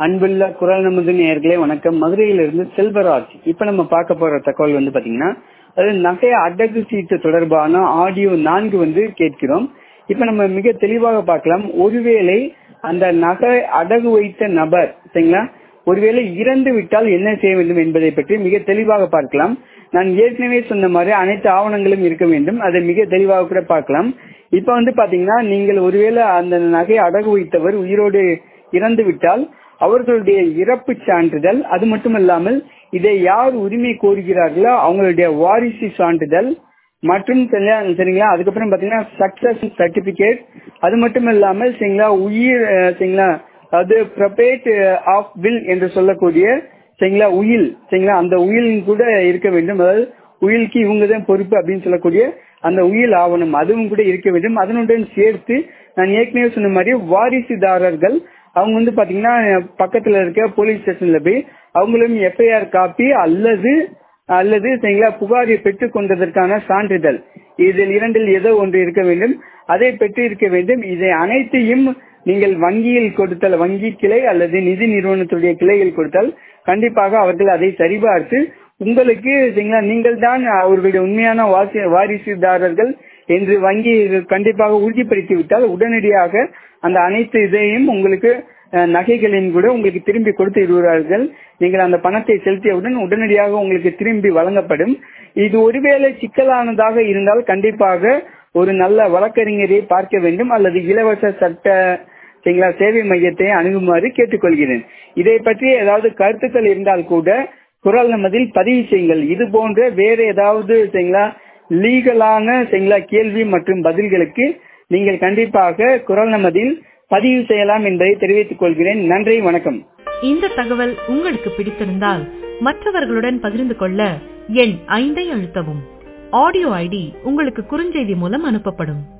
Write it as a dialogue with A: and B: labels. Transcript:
A: அன்புள்ள குரல் நமது நேயர்களே வணக்கம் மதுரையிலிருந்து செல்வராஜ் இப்ப நம்ம பார்க்க போற தகவல் வந்து பாத்தீங்கன்னா அது நகை அடகு சீட்டு தொடர்பான ஆடியோ நான்கு வந்து கேட்கிறோம் இப்ப நம்ம மிக தெளிவாக பார்க்கலாம் ஒருவேளை அந்த நகை அடகு வைத்த நபர் சரிங்களா ஒருவேளை இறந்து விட்டால் என்ன செய்ய வேண்டும் என்பதை பற்றி மிக தெளிவாக பார்க்கலாம் நான் ஏற்கனவே சொன்ன மாதிரி அனைத்து ஆவணங்களும் இருக்க வேண்டும் அதை மிக தெளிவாக கூட பார்க்கலாம் இப்ப வந்து பாத்தீங்கன்னா நீங்கள் ஒருவேளை அந்த நகை அடகு வைத்தவர் உயிரோடு இறந்து விட்டால் அவர்களுடைய இறப்பு சான்றிதழ் அது மட்டுமல்லாமல் இதை யார் உரிமை கோருகிறார்களோ அவங்களுடைய வாரிசு சான்றிதழ் மற்றும் சரிங்களா அதுக்கப்புறம் பாத்தீங்கன்னா சக்சஸ் சர்டிபிகேட் அது மட்டும் இல்லாமல் சரிங்களா உயிர் சரிங்களா அது ப்ரொபேட் ஆஃப் வில் என்று சொல்லக்கூடிய சரிங்களா உயில் சரிங்களா அந்த உயிலின் கூட இருக்க வேண்டும் அதாவது உயிலுக்கு இவங்க தான் பொறுப்பு அப்படின்னு சொல்லக்கூடிய அந்த உயில் ஆவணம் அதுவும் கூட இருக்க வேண்டும் அதனுடன் சேர்த்து நான் ஏற்கனவே சொன்ன மாதிரி வாரிசுதாரர்கள் அவங்க வந்து பாத்தீங்கன்னா பக்கத்துல இருக்க போலீஸ் ஸ்டேஷன்ல போய் அவங்களும் எஃப்ஐஆர் காப்பி அல்லது அல்லது சரிங்களா புகாரை பெற்றுக் கொண்டதற்கான சான்றிதழ் இதில் இரண்டில் ஏதோ ஒன்று இருக்க வேண்டும் அதை பெற்று இருக்க வேண்டும் இதை அனைத்தையும் நீங்கள் வங்கியில் கொடுத்தால் வங்கி கிளை அல்லது நிதி நிறுவனத்துடைய கிளைகள் கொடுத்தால் கண்டிப்பாக அவர்கள் அதை சரிபார்த்து உங்களுக்கு சரிங்களா நீங்கள் தான் அவர்களுடைய உண்மையான வாரிசுதாரர்கள் என்று வங்கி கண்டிப்பாக உறுதிப்படுத்தி விட்டால் உடனடியாக அந்த அனைத்து இதையும் உங்களுக்கு நகைகளையும் கூட உங்களுக்கு திரும்பி கொடுத்து விடுவார்கள் நீங்கள் அந்த பணத்தை செலுத்தியவுடன் உடனடியாக உங்களுக்கு திரும்பி வழங்கப்படும் இது ஒருவேளை சிக்கலானதாக இருந்தால் கண்டிப்பாக ஒரு நல்ல வழக்கறிஞரை பார்க்க வேண்டும் அல்லது இலவச சட்ட சரிங்களா சேவை மையத்தை அணுகுமாறு கேட்டுக்கொள்கிறேன் இதை பற்றி ஏதாவது கருத்துக்கள் இருந்தால் கூட குரல் நமதில் பதிவு செய்யுங்கள் இது போன்ற வேற ஏதாவது சரிங்களா லீகலான சரிங்களா கேள்வி மற்றும் பதில்களுக்கு நீங்கள் கண்டிப்பாக குரல் நமதில் பதிவு செய்யலாம் என்பதை தெரிவித்துக் கொள்கிறேன் நன்றி வணக்கம்
B: இந்த தகவல் உங்களுக்கு பிடித்திருந்தால் மற்றவர்களுடன் பகிர்ந்து கொள்ள எண் ஐந்தை அழுத்தவும் ஆடியோ ஐடி உங்களுக்கு குறுஞ்செய்தி மூலம் அனுப்பப்படும்